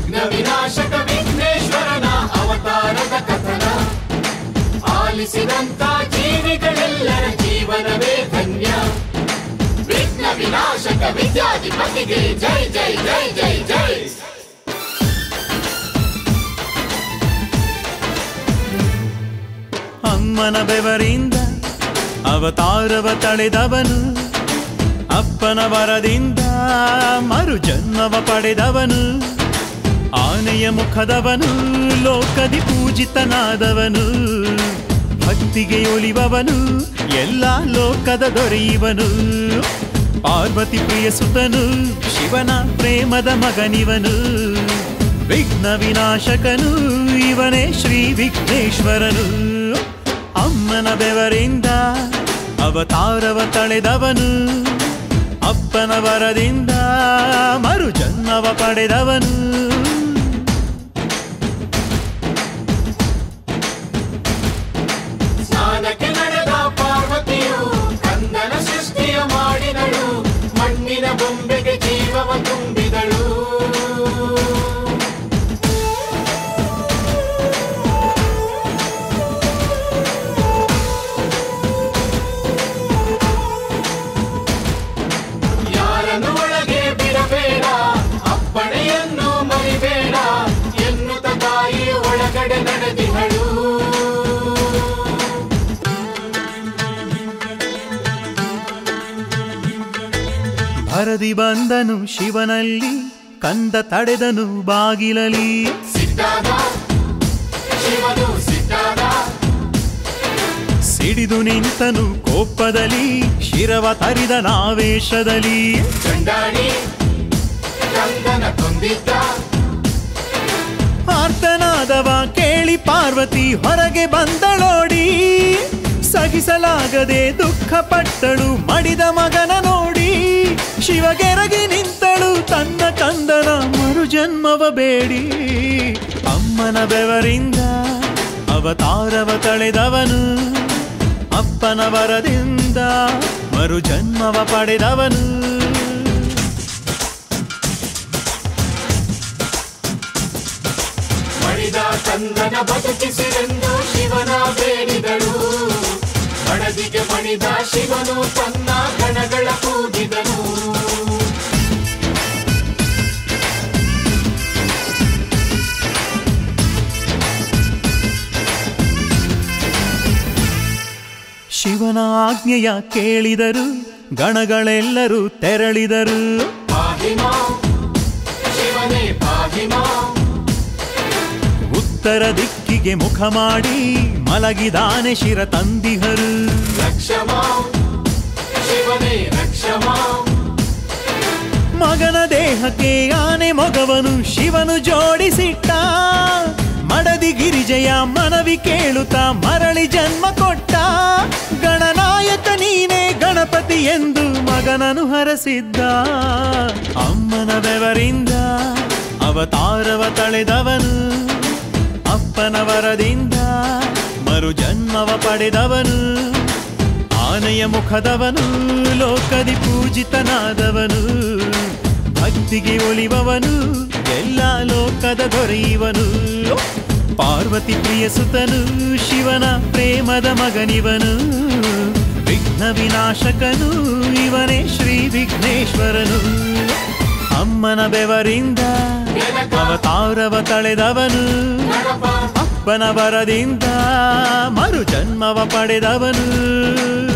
ವಿಘ್ನ ವಿನಾಶಕ ವಿಘ್ನೇಶ್ವರನ ಅವತಾರದ ಕಥನ ಆಲಿಸಿದಂತ ಜೀವಿಗಳೆಲ್ಲರ ಜೀವನವೇ ಧನ್ಯ ವಿಘ್ನ ವಿನಾಶಕ ವಿದ್ಯಾಧಿಪತಿಗೆ ಜೈ ಜೈ ಜೈ ಜೈ ಜೈ ಅಮ್ಮನ ಬೆವರಿಂದ ಅವತಾರವ ತಳೆದವನು ಅಪ್ಪನ ವರದಿಂದ ಮರು ಜನ್ಮವ ಪಡೆದವನು ಆನೆಯ ಮುಖದವನು ಲೋಕದಿ ಪೂಜಿತನಾದವನು ಭಕ್ತಿಗೆ ಒಲಿವವನು ಎಲ್ಲ ಲೋಕದ ದೊರೆಯುವನು ಪಾರ್ವತಿ ಪ್ರಿಯ ಸುತನು ಶಿವನ ಪ್ರೇಮದ ಮಗನಿವನು ವಿಘ್ನ ವಿನಾಶಕನು ಇವನೇ ಶ್ರೀ ವಿಘ್ನೇಶ್ವರನು ಅಮ್ಮನ ಬೆವರಿಂದ ಅವತಾರವ ತಳೆದವನು ಅಪ್ಪನ ವರದಿಂದ ಮರು ಜನ್ಮವ ಪಡೆದವನು ಸ್ನಾನಕ್ಕೆ ನಡೆದ ಪಾರ್ವತಿಯು ಕಂದನ ಸೃಷ್ಟಿಯ ಮಾಡಿದಳು ಮಣ್ಣಿನ ಬೊಂಬೆಗೆ ಜೀವವ ತುಂಬಿದಳು ಯಾರನ್ನು ಒಳಗೆ ಬಿಡಬೇಡ ಅಪ್ಪಣೆಯನ್ನು ಮರಿಬೇಡ ಎನ್ನುತ್ತ ತಾಯಿ ಒಳಗಡೆ ನಡೆದಿಹಳು ಭರದಿ ಬಂದನು ಶಿವನಲ್ಲಿ ಕಂದ ತಡೆದನು ಬಾಗಿಲಲಿ ಸಿಟ್ಟಾದ ಶಿವನು ಸಿಟ್ಟಾದ ಸಿಡಿದು ನಿಂತನು ಕೋಪದಲ್ಲಿ ಶಿರವ ತರಿದ ನಾವೇಶದಲ್ಲಿ ಚಂಡಾಡಿ ಕಂದನ ಕೊಂದಿದ್ದ ಆರ್ತನಾದವ ಕೇಳಿ ಪಾರ್ವತಿ ಹೊರಗೆ ಬಂದಳೋಡಿ ಸಹಿಸಲಾಗದೆ ದುಃಖ ಪಟ್ಟಳು ಮಡಿದ ಮಗನ ನೋಡಿ ಶಿವಗೆರಗಿ ನಿಂತಳು ತನ್ನ ಕಂದನ ಮರು ಜನ್ಮವ ಬೇಡಿ ಅಮ್ಮನ ಬೆವರಿಂದ ಅವತಾರವ ತಳೆದವನು ಅಪ್ಪನ ವರದಿಂದ ಮರು ಜನ್ಮವ ಪಡೆದವನು ಮಡಿದ ಕಂದನ ಬದುಕಿಸಿರೆಂದು ಶಿವನ ಬೇಡಿದಳು ಹಣದಿಗೆ ಮಣಿದ ಶಿವನು ತನ್ನ ಗಣಗಳ ಕೂಗಿದನು ಶಿವನ ಆಜ್ಞೆಯ ಕೇಳಿದರು ಗಣಗಳೆಲ್ಲರೂ ತೆರಳಿದರು ಪಾಹಿಮಾ ಶಿವನೇ ಪಾಹಿಮಾ ಉತ್ತರ ದಿಕ್ಕಿಗೆ ಮುಖ ಮಾಡಿ ಮಲಗಿದಾನೆ ಶಿರ ತಂದಿಹರು ರಕ್ಷಮಾ ಶಿವನೇ ರಕ್ಷಮಾ ಮಗನ ದೇಹಕ್ಕೆ ಆನೆ ಮೊಗವನು ಶಿವನು ಜೋಡಿಸಿಟ್ಟ ಮಡದಿ ಗಿರಿಜಯ ಮನವಿ ಕೇಳುತ್ತಾ ಮರಳಿ ಜನ್ಮ ಕೊಟ್ಟ ಗಣನಾಯಕ ನೀನೇ ಗಣಪತಿ ಎಂದು ಮಗನನು ಹರಸಿದ್ದ ಅಮ್ಮನ ಬೆವರಿಂದ ಅವತಾರವ ತಳೆದವನು ಅಪ್ಪನ ವರದಿಂದ ಮರು ಜನ್ಮವ ಪಡೆದವನು ಆನೆಯ ಮುಖದವನು ಲೋಕದಿ ಪೂಜಿತನಾದವನು ಭಕ್ತಿಗೆ ಒಲಿವವನು ಎಲ್ಲ ಲೋಕದ ದೊರೆಯುವನು ಪಾರ್ವತಿ ಪ್ರಿಯ ಸುತನು ಶಿವನ ಪ್ರೇಮದ ಮಗನಿವನು ವಿಘ್ನ ವಿನಾಶಕನು ಇವನೇ ಶ್ರೀ ವಿಘ್ನೇಶ್ವರನು ಅಮ್ಮನ ಬೆವರಿಂದ ಅವತಾರವ ತಳೆದವನು ಗಣಪ ಅಪ್ಪನ ವರದಿಂದ ಮರು ಜನ್ಮವ ಪಡೆದವನು